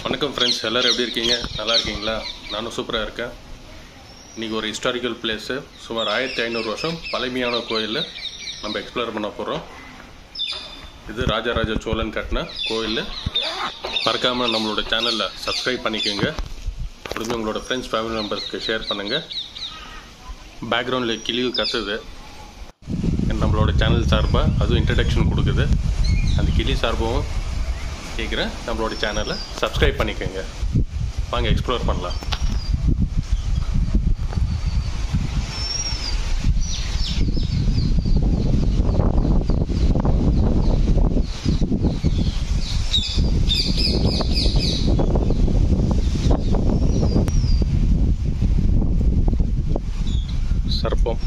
வணக்கம் ஃப்ரெண்ட்ஸ் எல்லோரும் எப்படி இருக்கீங்க நல்லா இருக்கீங்களா நானும் சூப்பராக இருக்கேன் இன்றைக்கி ஒரு ஹிஸ்டாரிக்கல் பிளேஸு சுமார் ஆயிரத்தி ஐநூறு வருஷம் பழமையான கோயில் நம்ம எக்ஸ்ப்ளோர் பண்ண போகிறோம் இது ராஜராஜ சோழன் கட்டின கோயில் மறக்காமல் நம்மளோட சேனலில் சப்ஸ்கிரைப் பண்ணிக்கோங்க முடிஞ்சு உங்களோட ஃப்ரெண்ட்ஸ் ஃபேமிலி மெம்பர்ஸ்க்கு ஷேர் பண்ணுங்கள் பேக்ரவுண்டில் கிளிகள் கத்துது நம்மளோட சேனல் சார்பாக அதுவும் இன்ட்ரடக்ஷன் கொடுக்குது அந்த கிளி சார்பாகவும் கேட்குறேன் நம்மளோட சேனலை சப்ஸ்கிரைப் பண்ணிக்கோங்க வாங்க எக்ஸ்ப்ளோர் பண்ணலாம் சர்ப்பம்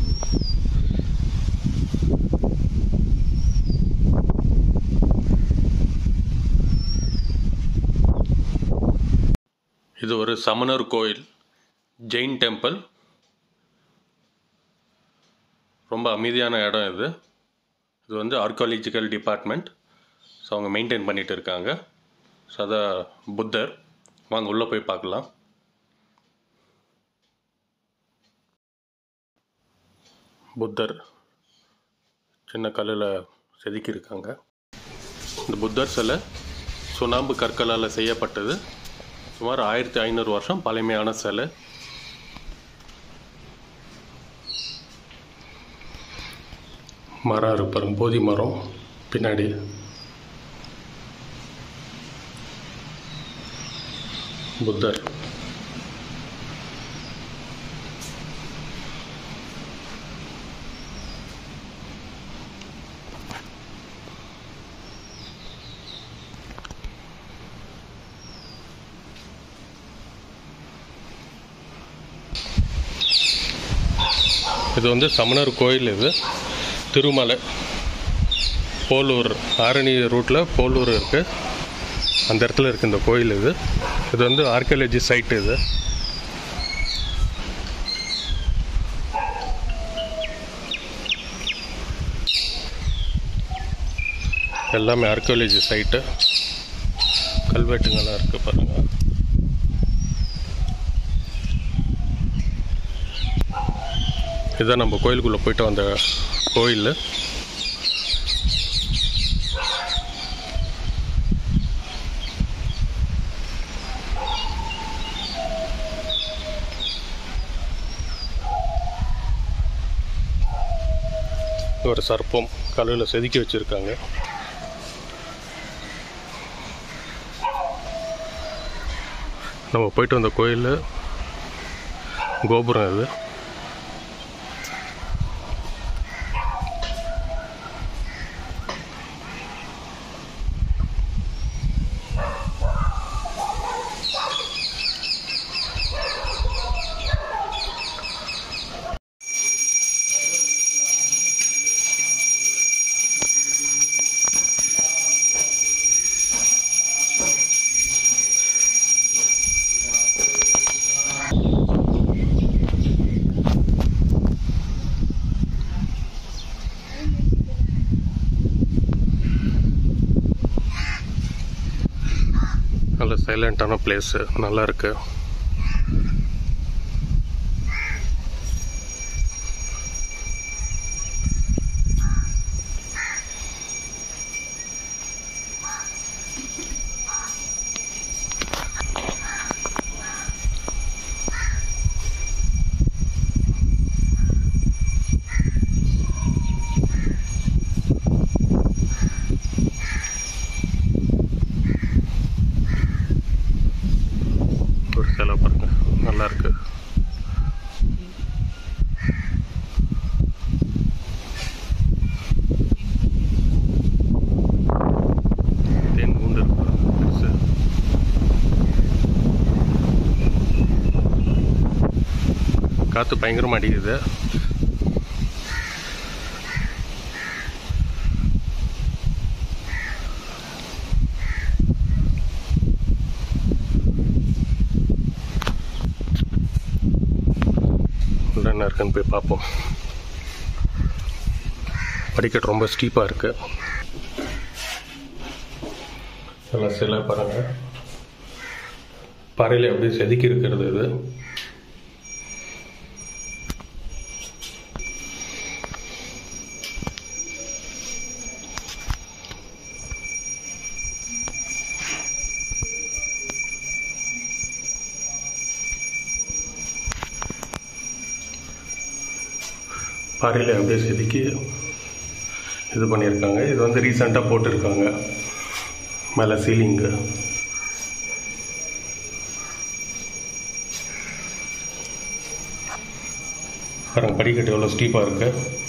இது ஒரு சமணர் கோயில் ஜெயின் டெம்பிள் ரொம்ப அமைதியான இடம் இது இது வந்து ஆர்காலஜிக்கல் டிபார்ட்மெண்ட் ஸோ அவங்க மெயின்டைன் பண்ணிட்டு இருக்காங்க ஸோ அதான் புத்தர் வாங்க உள்ளே போய் பார்க்கலாம் புத்தர் சின்ன கல்லில் செதுக்கியிருக்காங்க இந்த புத்தர் சிலை சுண்ணாம்பு கற்களால் செய்யப்பட்டது சுமார் ஆயிரத்தி ஐநூறு வருஷம் பழமையான சிலை மரம் இருக்கு பாருங்க போதி மரம் பின்னாடி புத்தர் இது வந்து சமணர் கோயில் இது திருமலை போலூர் ஆரணி ரூட்டில் போலூர் இருக்குது அந்த இடத்துல இருக்குது இந்த கோயில் இது இது வந்து ஆர்கியாலஜி சைட் இது எல்லாமே ஆர்கியாலஜி சைட்டு கல்வெட்டுங்கெல்லாம் இருக்குது பாருங்கள் இதுதான் நம்ம கோயிலுக்குள்ளே போயிட்டு வந்த கோயில் ஒரு சர்ப்பம் கல்லில் செதுக்கி வச்சுருக்காங்க நம்ம போயிட்டு வந்த கோயில் கோபுரம் இது நல்ல சைலண்ட்டான பிளேஸு நல்லா இருக்கு ஒரு சிலை பாருங்க நல்லா இருக்கு தேன் கூண்டு இருக்கு பாருங்க, பெருசு காற்று பயங்கரமாக அடிக்குது உள்ள என்ன இருக்குன்னு போய் பார்ப்போம் படிக்கட்டு ரொம்ப ஸ்டீப்பாக இருக்குது நல்லா சிலை பாருங்கள் பாறையில் அப்படியே செதுக்கி இருக்கிறது இது பாறையில் அப்படியே செதுக்கி இது பண்ணியிருக்காங்க இது வந்து ரீசெண்டாக போட்டிருக்காங்க மேலே சீலிங்கு பாருங்க படிக்கட்டு எவ்வளோ ஸ்டீப்பாக இருக்கு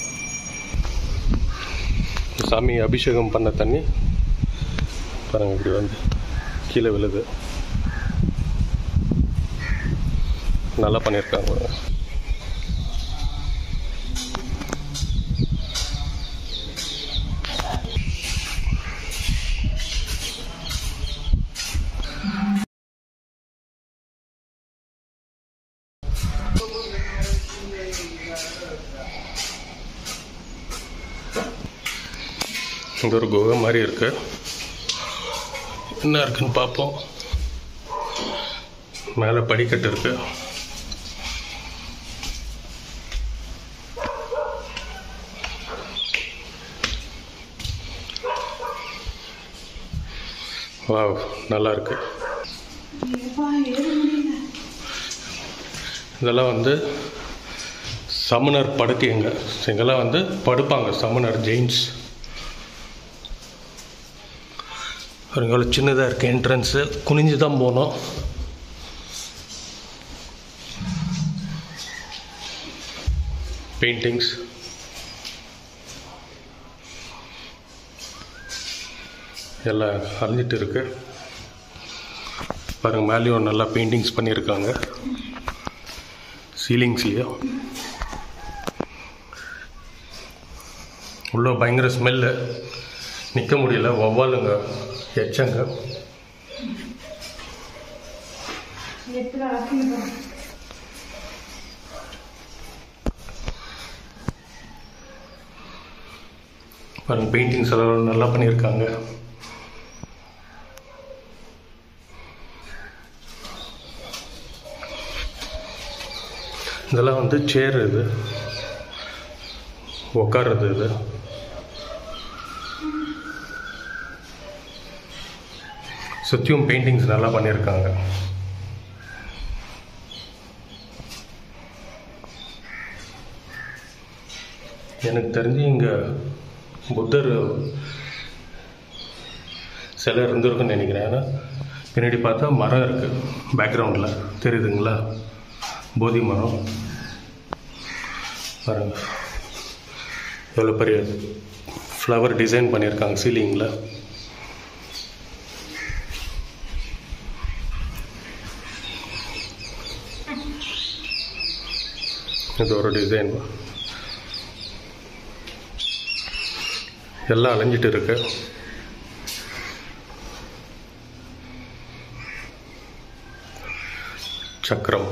சாமி அபிஷேகம் பண்ண தண்ணி பாருங்க இப்படி வந்து கீழே விழுது நல்லா பண்ணியிருக்காங்க பாருங்க. இங்கே ஒரு குகை மாதிரி இருக்கு என்ன இருக்குன்னு பார்ப்போம் மேலே படிக்கட்டு இருக்கு வாவ் நல்லா இருக்கு இதெல்லாம் வந்து சமணர் படுக்கைங்க இங்கெல்லாம் வந்து படுப்பாங்க சமணர் ஜெயின்ஸ் பாருங்க எவ்வளோ சின்னதாக இருக்குது என்ட்ரன்ஸு குனிஞ்சு தான் போகணும் பெயிண்டிங்ஸ் எல்லாம் அழிஞ்சிட்டு இருக்கு பாருங்க மேலேயும் நல்லா பெயிண்டிங்ஸ் பண்ணியிருக்காங்க சீலிங்ஸ்லேயும் உள்ள பயங்கர ஸ்மெல்லு நிற்க முடியல வவ்வாலுங்க எச்சங்க பாருங்க பெயிண்டிங்ஸ் எல்லாம் நல்லா பண்ணியிருக்காங்க இதெல்லாம் வந்து சேர் இது உட்கார்றது இது சுற்றியும் பெயிண்டிங்ஸ் நல்லா பண்ணியிருக்காங்க எனக்கு தெரிஞ்சு இங்கே புத்தர் சிலை இருந்திருக்குன்னு நினைக்கிறேன் ஏன்னா பின்னாடி பார்த்தா மரம் இருக்குது பேக்ரவுண்டில் தெரியுதுங்களா போதி மரம் பாருங்க எவ்வளோ பெரிய ஃப்ளவர் டிசைன் பண்ணியிருக்காங்க சீலிங்கில் இது ஒரு டிசைன் எல்லாம் அலைஞ்சிட்டு இருக்கு சக்கரம்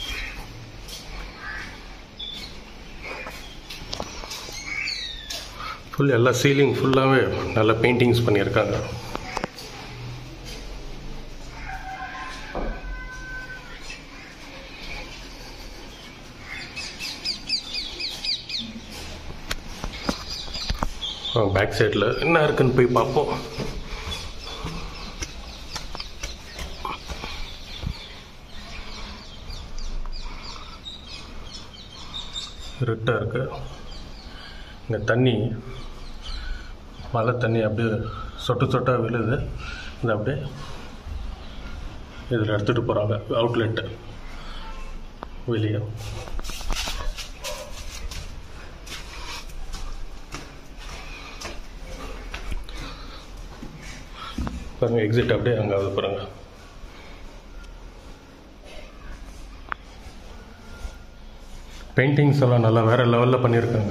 ஃபுல் எல்லா சீலிங் ஃபுல்லாகவே நல்ல பெயிண்டிங்ஸ் பண்ணியிருக்காங்க பேக் சைடில் என்ன இருக்குன்னு போய் பார்ப்போம் இருட்டாக இருக்கு இங்கே தண்ணி மழை தண்ணி அப்படியே சொட்டு சொட்டாக விழுது இது அப்படியே இதில் எடுத்துகிட்டு போகிறாங்க அவுட்லெட்டு வெளியே பாருங்க எக்ஸிட் அப்படியே அங்கே அது பாருங்க பெயிண்டிங்ஸ் எல்லாம் நல்லா வேற லெவலில் பண்ணியிருக்காங்க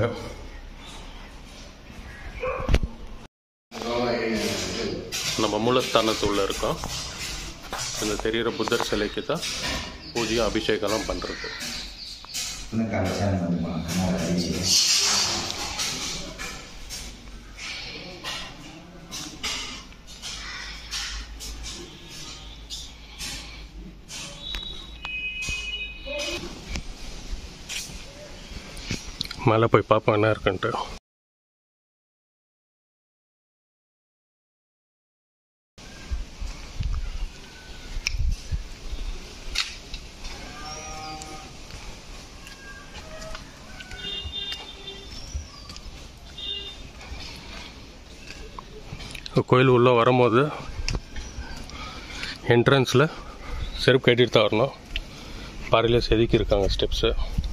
நம்ம மூலஸ்தானத்துள்ள இருக்கோம் இந்த தெரிகிற புத்தர் சிலைக்கு தான் பூஜையும் அபிஷேகம்லாம் பண்ணுறது Penegasan memang kenal dari மேலே போய் பார்ப்போம் என்ன இருக்குன்ட்டு கோயில் உள்ளே வரும்போது என்ட்ரன்ஸில் செருப்பு கட்டிட்டு தான் வரணும் பாறையிலே செதுக்கி இருக்காங்க ஸ்டெப்ஸு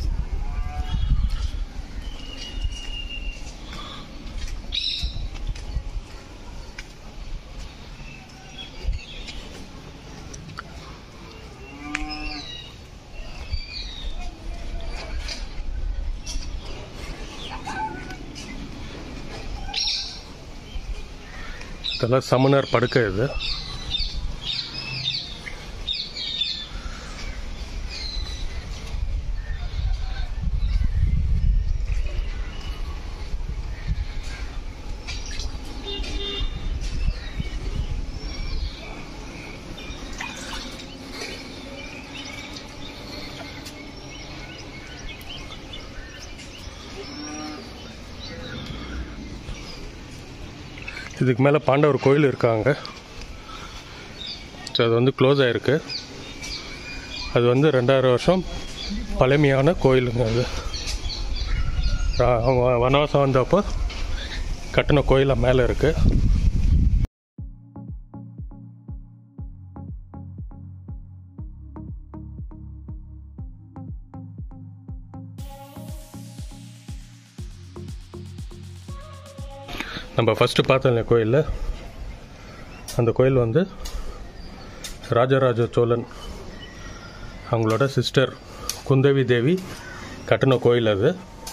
இதெல்லாம் சமணர் படுக்கை இது இதுக்கு மேலே பாண்டவர் கோயில் இருக்காங்க ஸோ அது வந்து க்ளோஸ் ஆகிருக்கு அது வந்து ரெண்டாயிரம் வருஷம் பழமையான கோயிலுங்க அது ரா- அவங்க வனவாசம் வந்தப்போ கட்டின கோயில மேலே இருக்குது நம்ம ஃபஸ்ட்டு பார்த்தோம் இல்லையா கோயிலில் அந்த கோயில் வந்து ராஜராஜ சோழன் அவங்களோட சிஸ்டர் குந்தவி தேவி கட்டின கோயில் அது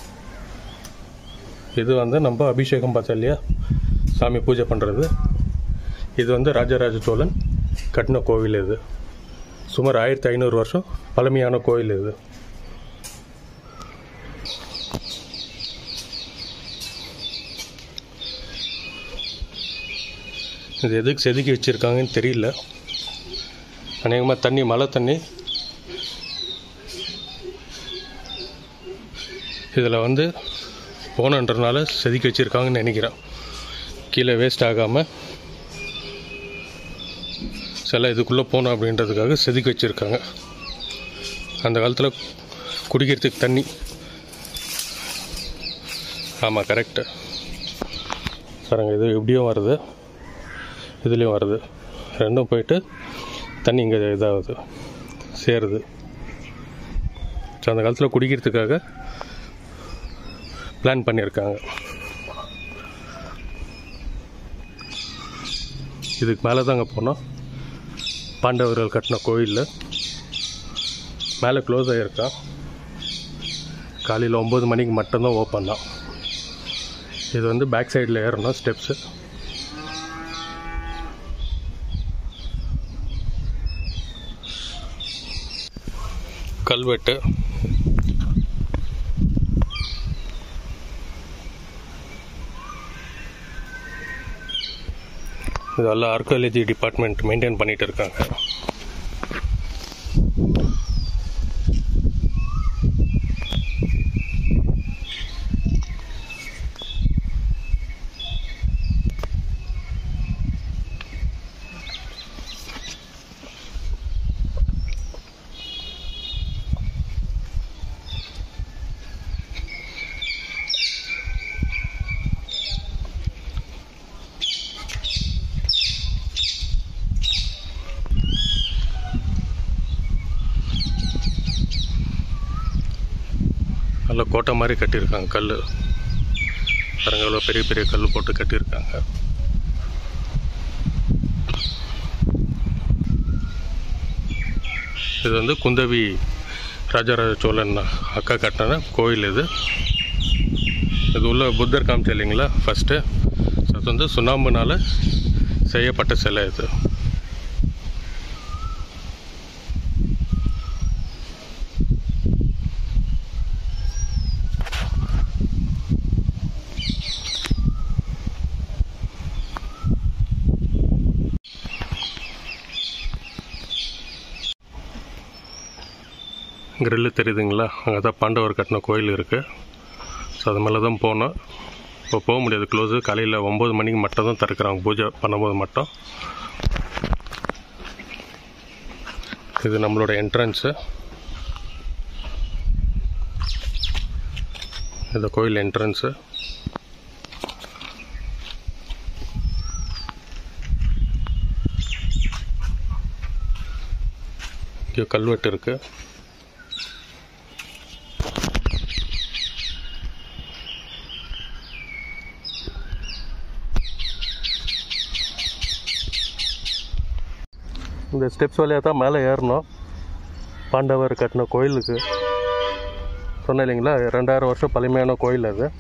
இது வந்து நம்ம அபிஷேகம் பார்த்தோம் இல்லையா சாமி பூஜை பண்ணுறது இது வந்து ராஜராஜ சோழன் கட்டின கோவில் இது சுமார் ஆயிரத்தி ஐநூறு வருஷம் பழமையான கோயில் இது இது எதுக்கு செதுக்கி வச்சுருக்காங்கன்னு தெரியல அநேகமாக தண்ணி மழை தண்ணி இதில் வந்து போனன்றனால செதுக்கி வச்சுருக்காங்கன்னு நினைக்கிறேன் கீழே வேஸ்ட் ஆகாமல் சில இதுக்குள்ளே போகணும் அப்படின்றதுக்காக செதுக்கி வச்சுருக்காங்க அந்த காலத்தில் குடிக்கிறதுக்கு தண்ணி ஆமாம் கரெக்டு பாருங்க இது எப்படியும் வருது இதுலேயும் வருது ரெண்டும் போயிட்டு தண்ணி இங்கே இதாகுது சேருது ஸோ அந்த காலத்தில் குடிக்கிறதுக்காக பிளான் பண்ணியிருக்காங்க இதுக்கு மேலே தாங்க போனோம் பாண்டவர்கள் கட்டின கோயிலில் மேலே க்ளோஸ் ஆகியிருக்கான் காலையில் ஒம்பது மணிக்கு மட்டும்தான் ஓப்பன் தான் இது வந்து பேக் சைடில் ஏறணும் ஸ்டெப்ஸு கல்வெட்டு இதெல்லாம் ஆர்கியாலஜி டிபார்ட்மெண்ட் மெயின்டைன் பண்ணிட்டு இருக்காங்க நல்ல கோட்டை மாதிரி கட்டியிருக்காங்க கல் பாருங்க எவ்வளோ பெரிய பெரிய கல் போட்டு கட்டியிருக்காங்க இது வந்து குந்தவி ராஜராஜ சோழன் அக்கா கட்டின கோயில் இது இது உள்ள புத்தர் காமிச்சு இல்லைங்களா ஃபஸ்ட்டு அது வந்து சுண்ணாம்புனால செய்யப்பட்ட சிலை இது கிரில்லு தெரியுதுங்களா அங்கே தான் பாண்டவர் கட்டின கோயில் இருக்குது ஸோ அது மேலே தான் போனோம் இப்போ போக முடியாது க்ளோஸு காலையில் ஒம்பது மணிக்கு மட்டும் தான் திறக்கிறாங்க பூஜை பண்ணும்போது மட்டும் இது நம்மளோட என்ட்ரன்ஸு இந்த கோயில் என்ட்ரன்ஸு இங்கே கல்வெட்டு இருக்குது இந்த ஸ்டெப்ஸ் வழியாக தான் மேலே ஏறணும் பாண்டவர் கட்டின கோயிலுக்கு சொன்னேன் இல்லைங்களா ரெண்டாயிரம் வருஷம் பழமையான கோயில் அது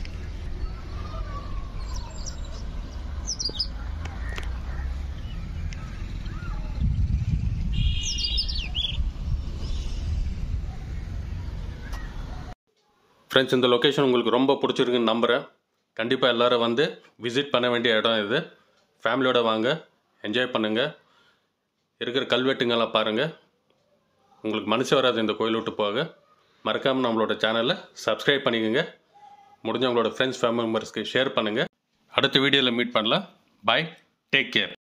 ஃப்ரெண்ட்ஸ் இந்த லொக்கேஷன் உங்களுக்கு ரொம்ப பிடிச்சிருக்குன்னு நம்புகிறேன் கண்டிப்பாக எல்லோரும் வந்து விசிட் பண்ண வேண்டிய இடம் இது ஃபேமிலியோட வாங்க என்ஜாய் பண்ணுங்கள் இருக்கிற கல்வெட்டுங்கெல்லாம் பாருங்கள் உங்களுக்கு மனசு வராது இந்த கோயில் விட்டு போக மறக்காமல் நம்மளோட சேனலை சப்ஸ்கிரைப் பண்ணிக்கோங்க முடிஞ்ச உங்களோட ஃப்ரெண்ட்ஸ் ஃபேமிலி மெம்பர்ஸ்க்கு ஷேர் பண்ணுங்கள் அடுத்த வீடியோவில் மீட் பண்ணலாம் பாய் டேக் கேர்